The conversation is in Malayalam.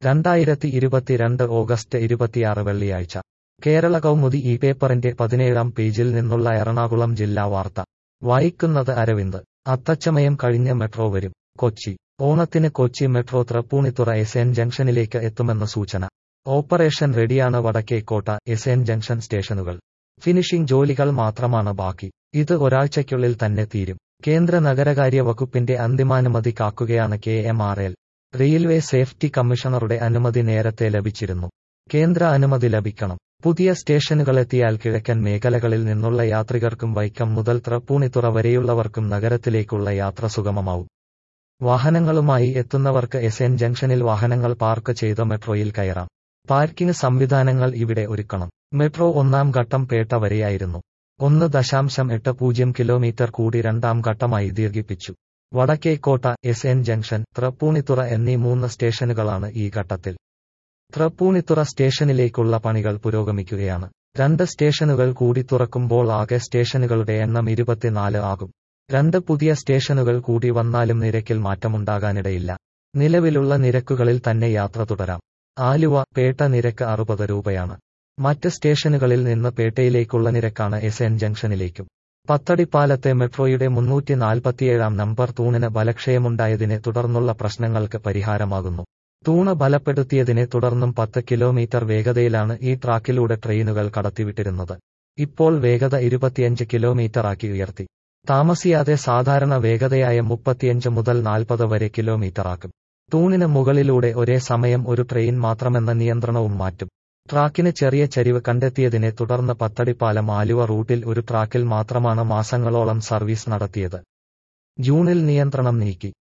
രണ്ടായിരത്തി ഇരുപത്തിരണ്ട് ഓഗസ്റ്റ് ഇരുപത്തിയാറ് വെള്ളിയാഴ്ച കേരള കൗമുദി ഈ പേപ്പറിന്റെ പതിനേഴാം പേജിൽ നിന്നുള്ള എറണാകുളം ജില്ലാ വാർത്ത വായിക്കുന്നത് അരവിന്ദ് അത്തച്ചമയം കഴിഞ്ഞ് മെട്രോ വരും കൊച്ചി ഓണത്തിന് Kochi metro Thrippunithura S N ജംഗ്ഷനിലേക്ക് എത്തുമെന്ന് സൂചന ഓപ്പറേഷൻ റെഡിയാണ് വടക്കേക്കോട്ട എസ് എൻ ജംഗ്ഷൻ സ്റ്റേഷനുകൾ ഫിനിഷിംഗ് ജോലികൾ മാത്രമാണ് ബാക്കി ഇത് ഒരാഴ്ചയ്ക്കുള്ളിൽ തന്നെ തീരും കേന്ദ്ര നഗരകാര്യ വകുപ്പിന്റെ അന്തിമാനുമതി കാക്കുകയാണ് K M R L railway safety കമ്മീഷണറുടെ അനുമതി നേരത്തെ ലഭിച്ചിരുന്നു കേന്ദ്ര അനുമതി ലഭിക്കണം പുതിയ സ്റ്റേഷനുകളെത്തിയാൽ കിഴക്കൻ മേഖലകളിൽ നിന്നുള്ള യാത്രികർക്കും വൈക്കം മുതൽ തൃപ്പൂണിത്തുറ വരെയുള്ളവർക്കും നഗരത്തിലേക്കുള്ള യാത്ര സുഗമമാവും വാഹനങ്ങളുമായി എത്തുന്നവർക്ക് എസ് എൻ ജംഗ്ഷനിൽ വാഹനങ്ങൾ പാർക്ക് ചെയ്ത മെട്രോയിൽ കയറാം പാർക്കിംഗ് സംവിധാനങ്ങൾ ഇവിടെ ഒരുക്കണം മെട്രോ ഒന്നാം ഘട്ടം പേട്ട വരെയായിരുന്നു ഒന്ന് ദശാംശം എട്ട് പൂജ്യം കിലോമീറ്റർ കൂടി രണ്ടാം ഘട്ടമായി ദീർഘിപ്പിച്ചു Vadakkekotta S N junction Thrippunithura എന്നീ മൂന്ന് സ്റ്റേഷനുകളാണ് ഈ ഘട്ടത്തിൽ തൃപ്പൂണിത്തുറ സ്റ്റേഷനിലേക്കുള്ള പണികൾ പുരോഗമിക്കുകയാണ് രണ്ട് സ്റ്റേഷനുകൾ കൂടി തുറക്കുമ്പോൾ ആകെ സ്റ്റേഷനുകളുടെ എണ്ണം ഇരുപത്തിനാല് ആകും രണ്ട് പുതിയ സ്റ്റേഷനുകൾ കൂടി വന്നാലും നിരക്കിൽ മാറ്റമുണ്ടാകാനിടയില്ല നിലവിലുള്ള നിരക്കുകളിൽ തന്നെ യാത്ര തുടരാം ആലുവ പേട്ട നിരക്ക് അറുപത് രൂപയാണ് മറ്റ് സ്റ്റേഷനുകളിൽ നിന്ന് പേട്ടയിലേക്കുള്ള നിരക്കാണ് എസ് എൻ ജംഗ്ഷനിലേക്കും പത്തടിപ്പാലത്തെ മെട്രോയുടെ മുന്നൂറ്റി നാൽപ്പത്തിയേഴാം നമ്പർ തൂണിന് ബലക്ഷയമുണ്ടായതിനെ തുടർന്നുള്ള പ്രശ്നങ്ങൾക്ക് പരിഹാരമാകുന്നു തൂണ് ബലപ്പെടുത്തിയതിനെ തുടർന്നും പത്ത് കിലോമീറ്റർ വേഗതയിലാണ് ഈ ട്രാക്കിലൂടെ ട്രെയിനുകൾ കടത്തിവിട്ടിരുന്നത് ഇപ്പോൾ വേഗത ഇരുപത്തിയഞ്ച് കിലോമീറ്റർ ആക്കി ഉയർത്തി താമസിയാതെ സാധാരണ വേഗതയായ മുപ്പത്തിയഞ്ച് മുതൽ നാൽപ്പത് വരെ കിലോമീറ്ററാക്കും തൂണിന് മുകളിലൂടെ ഒരേ സമയം ഒരു ട്രെയിൻ മാത്രമെന്ന നിയന്ത്രണവും മാറ്റും ട്രാക്കിന് ചെറിയ ചരിവ് കണ്ടെത്തിയതിനെ തുടർന്ന് പത്തടിപ്പാലം ആലുവ റൂട്ടിൽ ഒരു ട്രാക്കിൽ മാത്രമാണ് മാസങ്ങളോളം സർവീസ് നടത്തിയത് ജൂണിൽ നിയന്ത്രണം നീക്കി